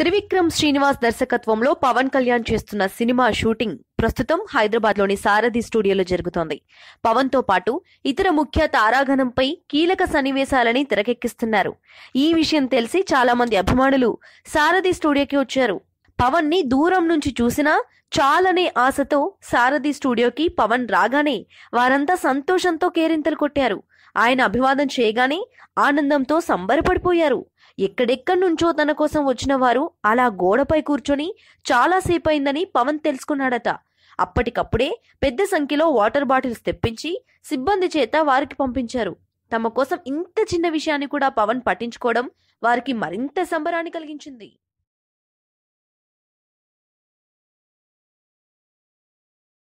త్రివిక్రమ్ శ్రీనివాస్ దర్శకత్వంలో పవన్ కళ్యాణ్ చేస్తున్న cinema shooting ప్రస్తుతం హైదరాబాద్ లోని సారథి స్టూడియోలో జరుగుతోంది పవన్ తో పాటు ఇతర ముఖ్య తారాగణంపై కీలక సన్నివేశాలని తెరకెక్కిస్తున్నారు ఈ విషయం తెలిసి చాలా మంది అభిమానులు సారథి స్టూడియోకి వచ్చారు పవన్ ని దూరం నుంచి చూసినా చాలనే ఆశతో సారథి స్టూడియోకి పవన్ రాగానే వారంతా సంతోషంతో కేరింతలు కొట్టారు ఆయన అభివాదం చేయగానే ఆనందంతో సంబరపడిపోయారు ఎక్కడెక్కడి నుంచో తన కోసం వచ్చిన వారు అలా గోడపై కూర్చొని చాలాసేపు అయిందని పవన్ తెలుసుకున్నాడట అప్పటికప్పుడే పెద్ద సంఖ్యలో వాటర్ బాటిల్స్ తెప్పించి సిబ్బంది చేత వారికి పంపించారు తమ కోసం ఇంత చిన్న విషయాన్ని కూడా పవన్ పట్టించుకోవడం వారికి మరింత సంబరాన్ని కలిగించింది